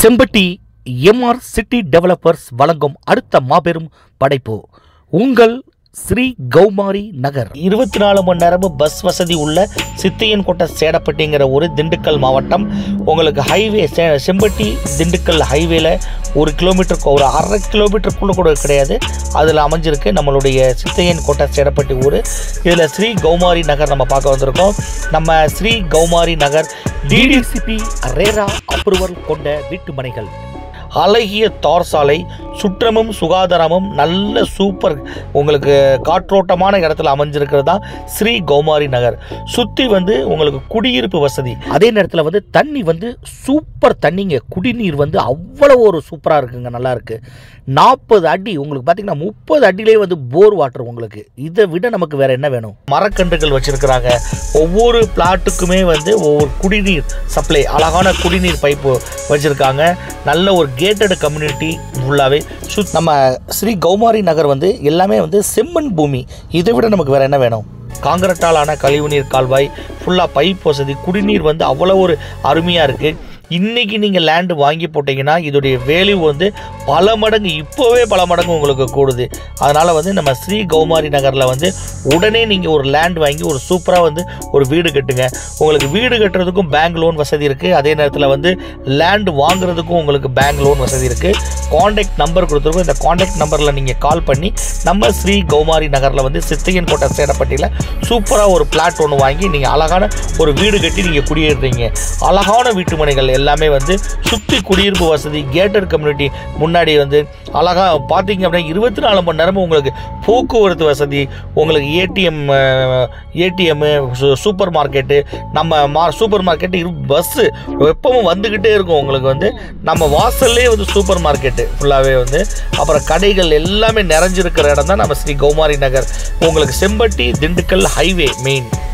Sempatti MR city developers வழங்கும் அடுத்த மாபெரும் படைப்பு உங்கள் ஸ்ரீ கௌமாரி நகர் இருபத்தி நாலு மணி நேரமும் பஸ் வசதி உள்ள சித்தையன்கோட்டை சேடப்பட்டிங்கிற ஒரு திண்டுக்கல் மாவட்டம் உங்களுக்கு ஹைவே செ- செம்பட்டி திண்டுக்கல் ஹைவேல ஒரு கிலோமீட்டருக்கு ஒரு அரை கிலோமீட்டருக்குள்ளே கூட கிடையாது அதில் அமைஞ்சிருக்கு நம்மளுடைய சித்தையன்கோட்டை சேடப்பட்டி ஊர் இதில் ஸ்ரீ கௌமாரி நகர் நம்ம பார்க்க வந்திருக்கோம் நம்ம Sri Kaumari Nagar DTCP RERA approval கொண்ட வீட்டு மனைகள் அழகிய தார் சாலை சுற்றமும் சுகாதாரமும் நல்ல சூப்பர் உங்களுக்கு காற்றோட்டமான இடத்துல அமைஞ்சிருக்கிறது தான் ஸ்ரீ கௌமாரி நகர் சுற்றி வந்து உங்களுக்கு குடியிருப்பு வசதி அதே நேரத்தில் வந்து தண்ணி வந்து சூப்பர் தண்ணிங்க குடிநீர் வந்து அவ்வளோ ஒரு சூப்பராக இருக்குங்க நல்லா இருக்கு நாற்பது அடி உங்களுக்கு பார்த்தீங்கன்னா முப்பது அடியிலே வந்து போர் வாட்டர் உங்களுக்கு இதை விட நமக்கு வேற என்ன வேணும் மரக்கன்றுகள் வச்சிருக்கிறாங்க ஒவ்வொரு பிளாட்டுக்குமே வந்து ஒவ்வொரு குடிநீர் சப்ளை அழகான குடிநீர் பைப்பு வச்சிருக்காங்க நல்ல ஒரு கேட்டட் கம்யூனிட்டி ஃபுல்லாகவே சு நம்ம ஸ்ரீ கௌமாரி நகர் வந்து எல்லாமே வந்து செம்மண் பூமி இதை விட நமக்கு வேற என்ன வேணும் காங்கிரட்டால் ஆன கழிவுநீர் கால்வாய் ஃபுல்லாக பைப் வசதி குடிநீர் வந்து அவ்வளோ ஒரு அருமையாக இருக்குது இன்னைக்கு நீங்கள் லேண்டு வாங்கி போட்டிங்கன்னா இதோடைய வேல்யூ வந்து பல மடங்கு இப்போவே பல மடங்கு உங்களுக்கு கூடுது அதனால் வந்து நம்ம ஸ்ரீ கௌமாரி நகரில் வந்து உடனே நீங்கள் ஒரு லேண்ட் வாங்கி ஒரு சூப்பராக வந்து ஒரு வீடு கட்டுங்க உங்களுக்கு வீடு கட்டுறதுக்கும் பேங்க் லோன் வசதி இருக்குது அதே நேரத்தில் வந்து லேண்ட் வாங்குறதுக்கும் உங்களுக்கு பேங்க் லோன் வசதி இருக்குது காண்டாக்ட் நம்பர் கொடுத்துருக்கோம் இந்த காண்டாக்ட் நம்பரில் நீங்கள் கால் பண்ணி நம்ம ஸ்ரீ கௌமாரி நகரில் வந்து சித்தையன் கோட்டை சேடப்பட்டியில் சூப்பராக ஒரு பிளாட் ஒன்று வாங்கி நீங்கள் அழகான ஒரு வீடு கட்டி நீங்கள் குடியேறுறீங்க அழகான வீட்டு மனைகள் எல்லாமே வந்து சுற்றி குடியிருப்பு வசதி கேட்டட் கம்யூனிட்டி முன்னாடி வந்து அழகாக பார்த்தீங்க அப்படின்னா இருபத்தி நாலு மணி நேரமும் உங்களுக்கு போக்குவரத்து வசதி உங்களுக்கு ஏடிஎம் ஏடிஎம்மு சூப்பர் மார்க்கெட்டு நம்ம மா சூப்பர் மார்க்கெட்டு இரு பஸ்ஸு எப்பவும் வந்துக்கிட்டே இருக்கும் உங்களுக்கு வந்து நம்ம வாசல்லே வந்து சூப்பர் மார்க்கெட்டு ஃபுல்லாகவே வந்து அப்புறம் கடைகள் எல்லாமே நிறைஞ்சிருக்கிற இடம் தான் நம்ம ஸ்ரீ கௌமாரி நகர் உங்களுக்கு செம்பட்டி திண்டுக்கல் ஹைவே மெயின்